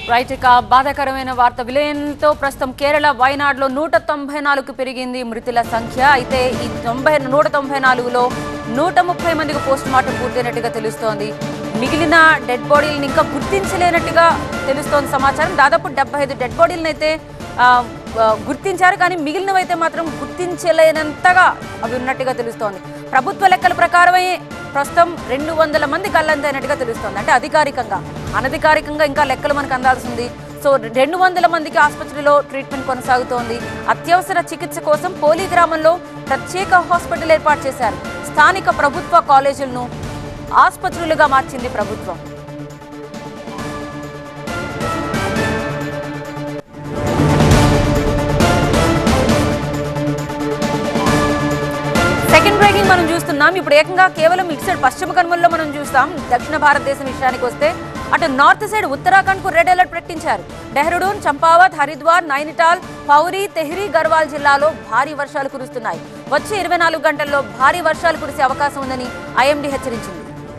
right ఇక బాధాకరమైన వార్త విలయంతో ప్రస్తుతం కేరళ వైనాడులో నూట తొంభై నాలుగు పెరిగింది మృతుల సంఖ్య అయితే ఈ తొంభై నూట తొంభై నాలుగులో నూట ముప్పై మందికి పోస్ట్ మార్టం పూర్తయినట్టుగా తెలుస్తోంది మిగిలిన డెడ్ బాడీలను ఇంకా గుర్తించలేనట్టుగా తెలుస్తోంది సమాచారం దాదాపు డెబ్బై ఐదు డెడ్ బాడీలను అయితే ఆ, ఆ, గుర్తించారు కానీ మిగిలినవైతే మాత్రం గుర్తించలేనంతగా అవి ఉన్నట్టుగా తెలుస్తోంది ప్రభుత్వ లెక్కల ప్రకారమే ప్రస్తుతం రెండు వందల మంది గల్లంతైనట్టుగా తెలుస్తోంది అంటే అధికారికంగా అనధికారికంగా ఇంకా లెక్కలు మనకు అందాల్సింది సో రెండు వందల మందికి ఆసుపత్రిలో ట్రీట్మెంట్ కొనసాగుతోంది అత్యవసర చికిత్స కోసం పోలీ గ్రామంలో ప్రత్యేక హాస్పిటల్ ఏర్పాటు చేశారు స్థానిక ప్రభుత్వ కాలేజీలను ఆసుపత్రులుగా మార్చింది ప్రభుత్వం సెకండ్ బ్రేకింగ్ మనం చూస్తున్నాం ఇప్పుడు ఏకంగా కేవలం ఇటు సైడ్ పశ్చిమ కనుమల్లో మనం చూస్తాం దక్షిణ భారతదేశం విషయానికి వస్తే అటు నార్త్ సైడ్ ఉత్తరాఖండ్ కు రెడ్ అలర్ట్ ప్రకటించారు డెహ్రాడూన్ చంపావత్ హరిద్వార్ నైనిటాల్ పౌరి తెహ్రీ గర్వాల్ జిల్లాలో భారీ వర్షాలు కురుస్తున్నాయి వచ్చే ఇరవై నాలుగు గంటల్లో భారీ వర్షాలు కురిసే అవకాశం ఉందని ఐఎండీ హెచ్చరించింది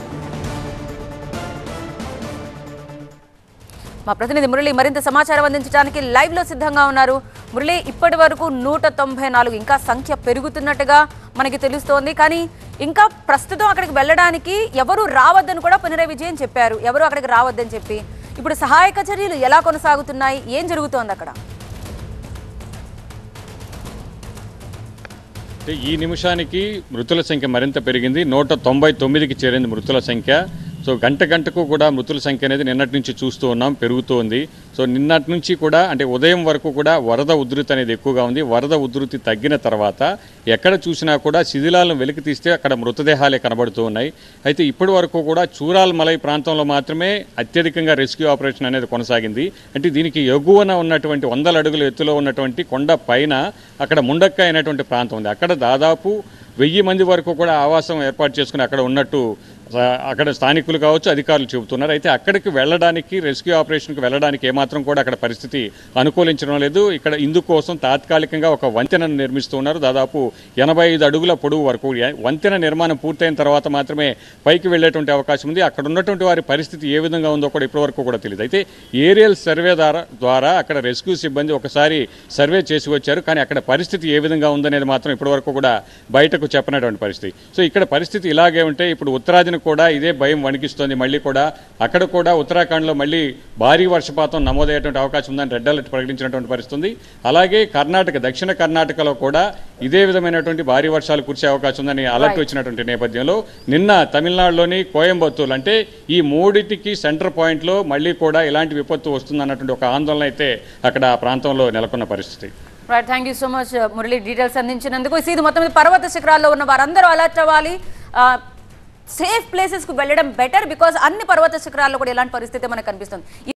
మా ప్రతినిధి మురళి మరింత సమాచారం అందించడానికి లైవ్ లో సిద్ధంగా ఉన్నారు మురళి ఇప్పటి వరకు నూట తొంభై నాలుగు ఇంకా సంఖ్య పెరుగుతున్నట్టుగా మనకి తెలుస్తోంది కానీ ఇంకా ప్రస్తుతం అక్కడికి వెళ్ళడానికి ఎవరు రావద్దని కూడా పునరే విజయం చెప్పారు ఎవరు అక్కడికి రావద్దని చెప్పి ఇప్పుడు సహాయక చర్యలు ఎలా కొనసాగుతున్నాయి ఏం జరుగుతోంది అక్కడ అంటే ఈ నిమిషానికి మృతుల సంఖ్య మరింత పెరిగింది నూట తొంభై తొమ్మిదికి చేరింది మృతుల సంఖ్య సో గంట గంటకు కూడా మృతుల సంఖ్య అనేది నిన్నటి నుంచి చూస్తూ ఉన్నాం పెరుగుతూ ఉంది సో నిన్నటి నుంచి కూడా అంటే ఉదయం వరకు కూడా వరద ఉధృతి అనేది ఎక్కువగా ఉంది వరద ఉధృతి తగ్గిన తర్వాత ఎక్కడ చూసినా కూడా శిథిలాలను వెలికి తీస్తే అక్కడ మృతదేహాలే కనబడుతూ ఉన్నాయి అయితే ఇప్పటి వరకు కూడా చూరాల్ మలై ప్రాంతంలో మాత్రమే అత్యధికంగా రెస్క్యూ ఆపరేషన్ అనేది కొనసాగింది అంటే దీనికి ఎగువన ఉన్నటువంటి వందల అడుగుల ఎత్తులో ఉన్నటువంటి కొండ పైన అక్కడ ముండక్క అయినటువంటి ప్రాంతం ఉంది అక్కడ దాదాపు వెయ్యి మంది వరకు కూడా ఆవాసం ఏర్పాటు చేసుకుని అక్కడ ఉన్నట్టు ఆ, అక్కడ స్థానికులు కావచ్చు అధికారులు చెబుతున్నారు అయితే అక్కడికి వెళ్ళడానికి రెస్క్యూ ఆపరేషన్కి వెళ్ళడానికి ఏమాత్రం కూడా అక్కడ పరిస్థితి అనుకూలించడం లేదు ఇక్కడ ఇందుకోసం తాత్కాలికంగా ఒక వంతెనను నిర్మిస్తున్నారు దాదాపు ఎనభై ఐదు అడుగుల పొడవు వరకు ఎ- వంతెన నిర్మాణం పూర్తయిన తర్వాత మాత్రమే పైకి వెళ్ళేటువంటి అవకాశం ఉంది అక్కడ ఉన్నటువంటి వారి పరిస్థితి ఏ విధంగా ఉందో కూడా ఇప్పటివరకు కూడా తెలియదు అయితే ఏరియల్ సర్వే ద్వారా ద్వారా అక్కడ రెస్క్యూ సిబ్బంది ఒకసారి సర్వే చేసి వచ్చారు కానీ అక్కడ పరిస్థితి ఏ విధంగా ఉందనేది మాత్రం ఇప్పటివరకు కూడా బయటకు చెప్పనటువంటి పరిస్థితి సో ఇక్కడ పరిస్థితి ఇలాగే ఉంటే ఇప్పుడు ఉత్తరాదిని కూడా ఇదే భయం వణికిస్తోంది మళ్ళీ కూడా అక్కడ కూడా ఉత్తరాఖండ్లో మళ్ళీ భారీ వర్షపాతం నమోదయ్యేటువంటి అవకాశం ఉందని రెడ్ అలర్ట్ ప్రకటించినటువంటి పరిస్థితి ఉంది అలాగే కర్ణాటక దక్షిణ కర్ణాటకలో కూడా ఇదే విధమైనటువంటి భారీ వర్షాలు కురిసే అవకాశం ఉందని అలర్ట్ వచ్చినటువంటి నేపథ్యంలో నిన్న తమిళనాడులోని కోయంబత్తూరు అంటే ఈ మూడిటికి సెంటర్ పాయింట్లో మళ్ళీ కూడా ఇలాంటి విపత్తు వస్తుందన్నటువంటి ఒక ఆందోళన అయితే అక్కడ ఆ ప్రాంతంలో నెలకొన్న పరిస్థితి right thank you so much Murali details అందించినందుకు ఇది మొత్తం మీద పర్వత శిఖరాల్లో ఉన్న వారందరూ అలర్ట్ అవ్వాలి సేఫ్ ప్లేసెస్కు వెళ్ళడం బెటర్ బికాస్ అన్ని పర్వత శిఖరాల్లో కూడా ఇలాంటి పరిస్థితి మనకు కనిపిస్తుంది